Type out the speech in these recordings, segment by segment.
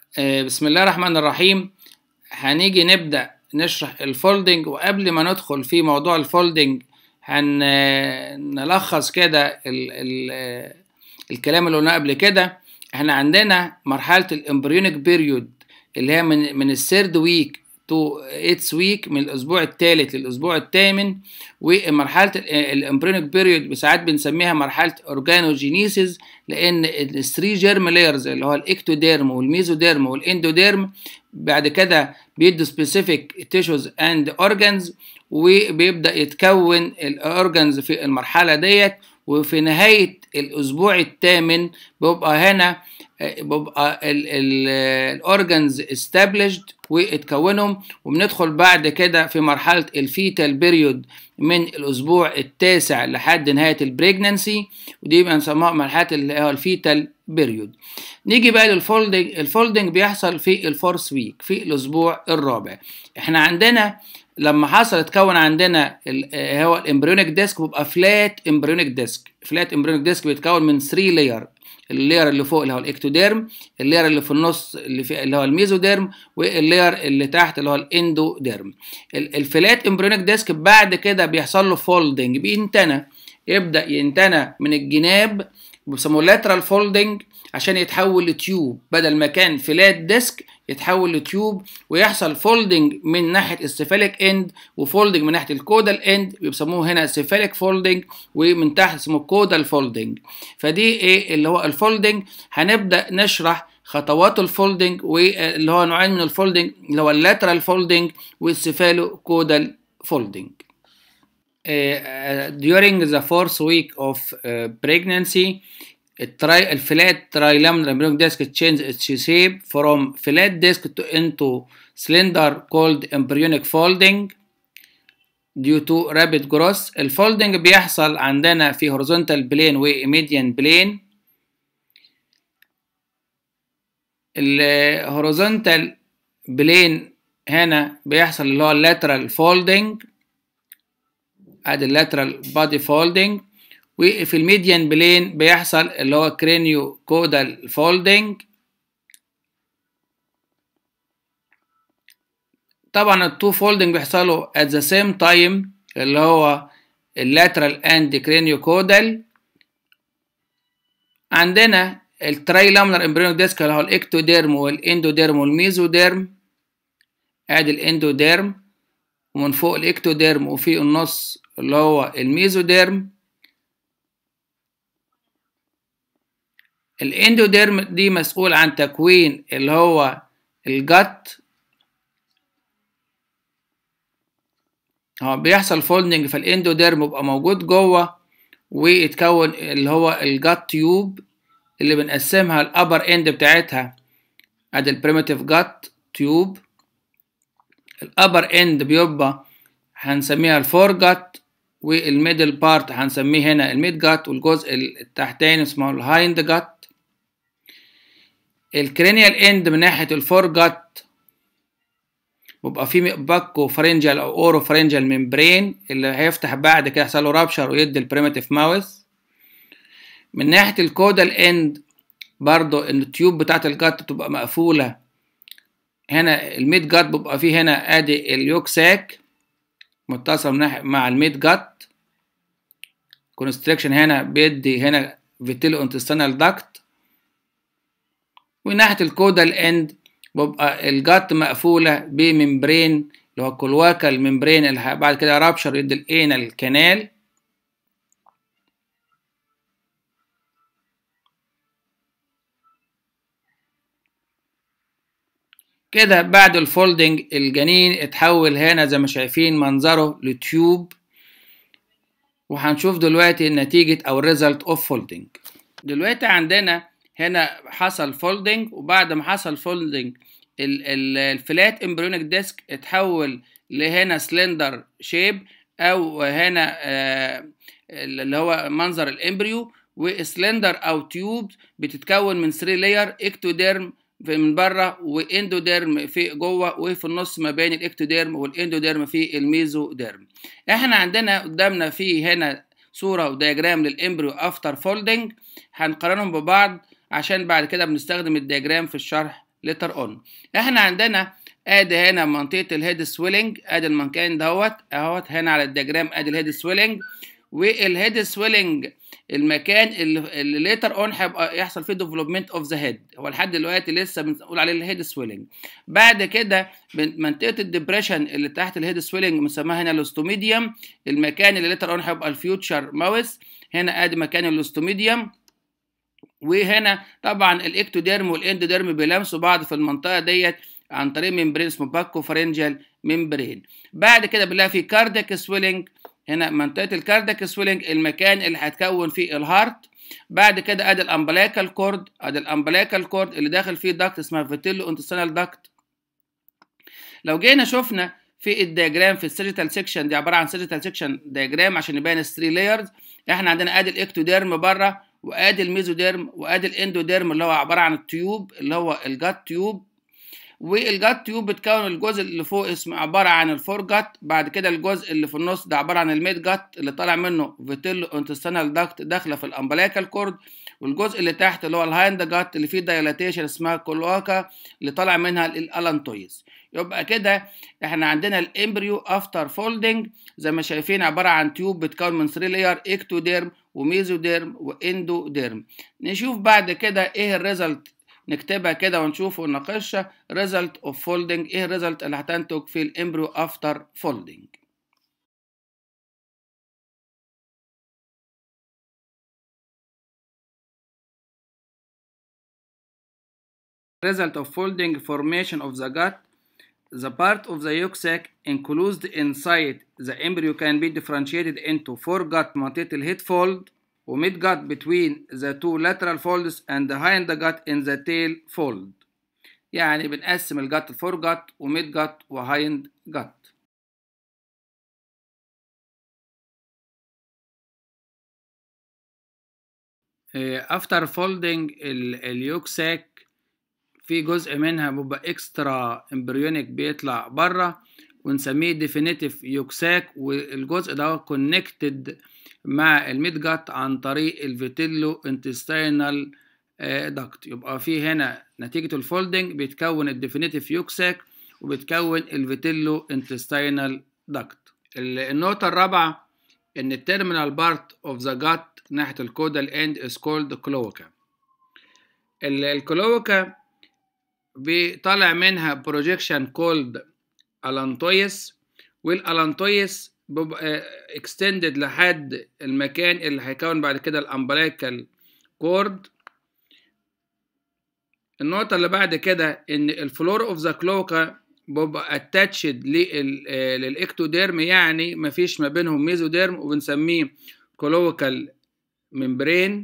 آه، بسم الله الرحمن الرحيم هنيجي نبدأ نشرح الفولدنج وقبل ما ندخل في موضوع الفولدنج هنلخص كده ال ال آه، الكلام اللي قلناه قبل كده احنا عندنا مرحلة الامبريونيك بيريود اللي هي من من الثيرد ويك تو ايتس ويك من الاسبوع الثالث للاسبوع الثامن ومرحله الامبريونيك بيريود ساعات بنسميها مرحله اورجانوجينيسيس لان الثري جيرم لايرز اللي هو الاكتوديرم والميزوديرم والاندوديرم بعد كده بيدوا سبيسيفيك تيشوز اند اورجانز وبيبدا يتكون الاورجانز في المرحله ديت وفي نهايه الاسبوع الثامن بيبقى هنا بيبقى الاورجانز استابليشد واتكونهم وبندخل بعد كده في مرحله الفيتال بيريود من الاسبوع التاسع لحد نهايه البريجنانسي ودي بنسموها مرحله اللي هو الفيتال بيريود نيجي بقى للفولدنج الفولدنج بيحصل في الفورس ويك في الاسبوع الرابع احنا عندنا لما حصل اتكون عندنا هو الامبريونيك ديسك بيبقى فلات امبريونيك ديسك فلات امبريونيك ديسك بيتكون من 3 لاير اللير اللي فوق اللي هو الاكتوديرم اللير اللي في النص اللي في اللي هو الميزوديرم واللير اللي تحت اللي هو الاندوديرم الفلات امبريونيك ديسك بعد كده بيحصل له فولدنج بينتنى يبدا ينتنى من الجناب بيسموه لاترال فولدنج عشان يتحول لتيوب بدل ما كان فلات ديسك يتحول لتيوب ويحصل فولدنج من ناحيه السيفاليك اند وفولدنج من ناحيه الكودال اند بيسموه هنا سيفاليك فولدنج ومن تحت اسمه كودال فولدنج فدي ايه اللي هو الفولدنج هنبدا نشرح خطوات الفولدنج واللي هو نوعين من الفولدنج اللي هو اللاترال فولدنج والسيفالو كودال فولدنج during the fourth week of uh, pregnancy التراي الفلات ترايلامنر embryonic disc change its shape from flat disc to into cylinder called embryonic folding due to rapid growth الفولدنج بيحصل عندنا في horizontal plane و median plane الهوريزونتال بلين هنا بيحصل اللي هو اللاترال فولدنج ادي اللاترال بادي فولدنج وفي الميديان بلين بيحصل اللي هو كرينيو كودال فولدنج طبعا التو فولدنج بيحصلوا at the same time اللي هو اللاترال اند كرينيو كودال عندنا الترايلامنر امبريونيك ديسك اللي هو الاكتوديرم والاندوديرم والميزوديرم ادي الاندوديرم ومن فوق الاكتوديرم وفي النص اللي هو الميزوديرم الاندوديرم دي مسؤول عن تكوين اللي هو الجت هو بيحصل فولدنج في الاندوديرم بيبقى موجود جوه ويتكون اللي هو الجت تيوب اللي بنقسمها الابر اند بتاعتها ادي البريمتيف جت تيوب الابر اند بيبقى هنسميها الفور جت والميدل بارت هنسميه هنا الميد جت والجزء التحتاني اسمه الهايند جت الكرينيال اند من ناحيه الفور جت بيبقى فيه باكو فرنجال او اورو فرنجال ممبرين اللي هيفتح بعد كده يحصل له رابشر ويدي البريمتيف ماوس من ناحيه الكودال اند برضو ان التيوب بتاعت الجت بتبقى مقفوله هنا الميد جت بيبقى فيه هنا ادي اليوك ساك متصل مع الميد جت كونستريكشن هنا بيدي هنا فيتيلو انتستينال داكت وناحية الكودال اند بيبقى الجت مقفولة بممبرين اللي هو الكلواكال ممبرين اللي بعد كده رابشر يدي الانال كانال كده بعد الفولدنج الجنين اتحول هنا زي ما شايفين منظره لتيوب وهنشوف دلوقتي نتيجة أو الريزلت أوف فولدنج دلوقتي عندنا هنا حصل فولدنج وبعد ما حصل فولدنج الفلات امبريونيك ديسك اتحول لهنا سلندر شيب او هنا آه اللي هو منظر الامبريو وسلندر او تيوب بتتكون من 3 لاير اكتوديرم في من بره واندوديرم في جوه وفي النص ما بين الاكتوديرم والاندوديرم في الميزوديرم احنا عندنا قدامنا في هنا صوره ودياجرام للامبريو افتر فولدنج هنقارنهم ببعض عشان بعد كده بنستخدم الدياجرام في الشرح later on احنا عندنا ادي هنا منطقه الهيد سويلنج ادي المكان دوت اهوت هنا على الدياجرام ادي الهيد سويلنج والهيد سويلنج المكان اللي, اللي ليتر اون هيبقى يحصل فيه ديفلوبمنت اوف ذا هيد هو لحد دلوقتي لسه بنقول عليه الهيد سويلنج بعد كده منطقه الدبريشن اللي تحت الهيد سويلنج بنسميها هنا الاستوميديوم المكان اللي ليتر اون هيبقى الفيوتشر ماوس هنا ادي مكان الاستوميديوم وهنا طبعا الاكتوديرم والاندوديرم بيلامسوا بعض في المنطقه ديت عن طريق ممبرين اسمه باكو فرنجال ممبرين بعد كده بنلاقي في كاردياك سويلنج هنا منطقه الكاردياك سويلنج المكان اللي هتكون فيه الهارت بعد كده ادي الامبلايكال كورد ادي الامبلايكال كورد اللي داخل فيه داكت اسمها فيتيلو انتستينال داكت لو جينا شفنا في الدياجرام في السيجيتال سيكشن دي عباره عن سيجيتال سيكشن دياجرام عشان يبان الثري لايرز احنا عندنا ادي الاكتوديرم بره وادي الميزوديرم وادي الاندوديرم اللي هو عباره عن التيوب اللي هو الجات تيوب والجات تيوب بتكون الجزء اللي فوق اسمه عباره عن الفور جات بعد كده الجزء اللي في النص ده عباره عن الميد جات اللي طالع منه فيتيلو انتستينال داكت داخله في الامبلايكال كورد والجزء اللي تحت اللي هو الهايند جات اللي فيه دايلاتيشن اسمها كلواكا اللي طالع منها الالانتويز يبقى كده احنا عندنا الامبريو افتر فولدنج زي ما شايفين عباره عن تيوب بتكون من 3 لاير اكتوديرم وميزوديرم واندوديرم نشوف بعد كده ايه الريزلت نكتبها كده ونشوف ونناقشها result of folding ايه الريزلت اللي هتنتج في الامبريو افتر فولدنج result of folding formation of the gut the part of the yolk sac enclosed inside the embryo can be differentiated into foregut منطقة الهيد fold وميد gut between the two lateral folds and the hind gut in the tail fold يعني بنقسم الجت لفور جت وميد جت وهايند جت افتر فولدنج اليوك ساك في جزء منها بيبقى اكسترا امبريونيك بيطلع بره ونسميه ديفينيتيف يوكساك والجزء ده كونكتد مع الميد جات عن طريق الفيتيلو انتستينال داكت يبقى في هنا نتيجة الفولدنج بيتكون الديفينيتيف يوكساك وبيتكون الفيتيلو انتستينال داكت النقطة الرابعة إن التيرمينال بارت اوف ذا جات ناحية الكودال اند از كولد كلوكا الكلوكا بيطلع منها بروجيكشن كولد الانتويس والالانتويس بيبقى اكستندد لحد المكان اللي هيكون بعد كده الامبلايكال كورد النقطة اللي بعد كده إن الفلور أوف ذا كلوكا بيبقى اتاتشد للإكتوديرم يعني مفيش ما بينهم ميزوديرم وبنسميه كلوكال ممبرين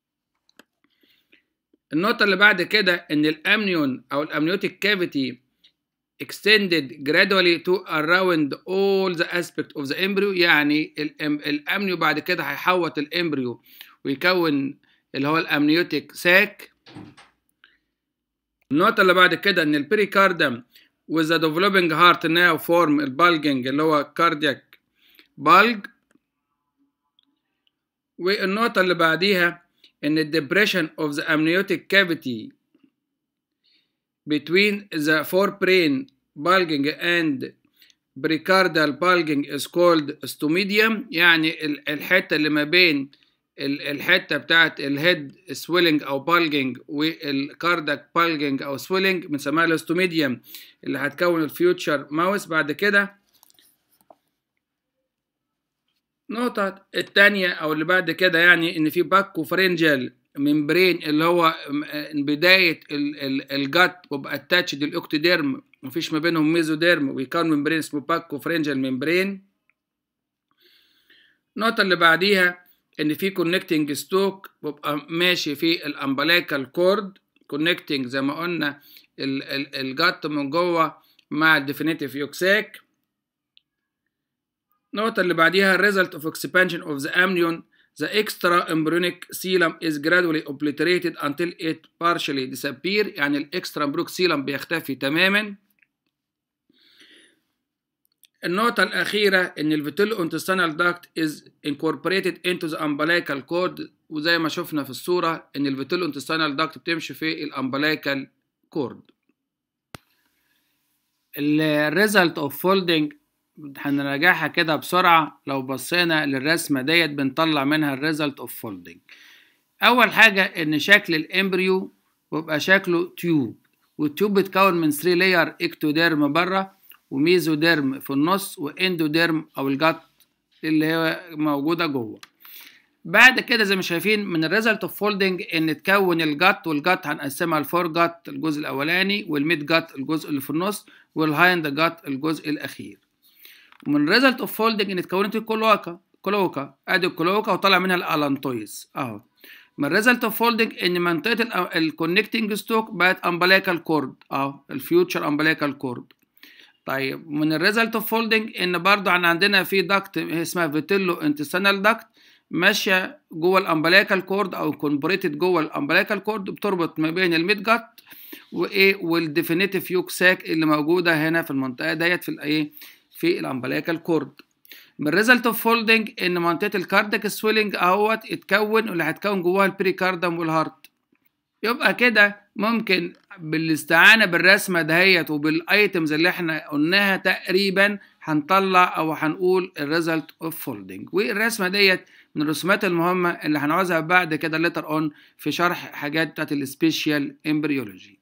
النقطة اللي بعد كده إن الأمنيون أو الأمنيوتيك كافيتي extended gradually to around all the aspect of the embryo يعني الأمنيو بعد كده هيحوط الإمبريو ويكون اللي هو الأمنيوتيك ساك النقطة اللي بعد كده إن البريكاردم with the developing heart now form البالجنج اللي هو cardiac bulge والنقطة اللي بعديها إن ال depression of the amniotic cavity between the forebrain bulging and pericardial bulging is called stomidium يعني الحتة اللي ما بين الحته بتاعت الهيد سويلنج او بالجنج والكاردك بالجنج او سويلنج بنسميها الاستوميديوم اللي هتكون الفيوتشر ماوس بعد كده النقطة التانية أو اللي بعد كده يعني إن في باكو فرنجل ممبرين اللي هو بداية الجات بيبقى اتاتشد الأوكتوديرم مفيش ما بينهم ميزوديرم ويكون ممبرين اسمه باكو فرنجل ممبرين النقطة اللي بعديها ان في كونكتنج ستوك بيبقى ماشي في الامبلايكال كورد كونكتنج زي ما قلنا الجات من جوه مع الديفينيتيف يوكساك النقطة اللي بعديها result of expansion of the amnion the extra embryonic coelom is gradually obliterated until it partially disappear يعني الاكسترا embryonic coelom بيختفي تماما النقطة الأخيرة إن الفيتيلو انتستينال داكت is incorporated into the umbilical cord وزي ما شفنا في الصورة إن الفيتيلو انتستينال داكت بتمشي في الأمبلايكال كورد الريزلت اوف فولدنج هنراجعها كده بسرعة لو بصينا للرسمة ديت بنطلع منها الريزلت اوف فولدنج أول حاجة إن شكل الإمبريو بيبقى شكله تيوب والتيوب بتكون من 3 لاير اكتوديرم بره وميزوديرم في النص واندوديرم أو الجت اللي هي موجودة جوه بعد كده زي ما شايفين من الريزلت اوف فولدنج ان تكون الجت والجت هنقسمها لفور جت الجزء الاولاني والميد جت الجزء اللي في النص والهايند جت الجزء الاخير ومن الريزلت اوف فولدنج ان اتكونت الكلوكا كلوكا ادي الكلوكا وطلع منها الالانتويز اهو من الريزلت اوف فولدنج ان منطقه الكونكتنج ستوك بقت امبليكال كورد اهو الفيوتشر امبليكال كورد طيب من الريزلت اوف فولدنج ان برضو عندنا في داكت اسمها فيتيلو انتستانال داكت ماشيه جوه الامبليكال كورد او كونبريتد جوه الامبليكال كورد بتربط ما بين الميد جت وايه والديفينيتيف يوك ساك اللي موجوده هنا في المنطقه ديت في الايه في الامبليكال كورد من الريزلت اوف فولدنج ان منطقه الكارديك سويلنج اهوت اتكون واللي هتكون جواها البريكاردم والهارت يبقى كده ممكن بالاستعانه بالرسمه دهيت وبالايتمز اللي احنا قلناها تقريبا هنطلع او هنقول الريزلت اوف فولدنج والرسمه ديت من الرسومات المهمه اللي هنعوزها بعد كده ليتر اون في شرح حاجات بتاعت السبيشال امبريولوجي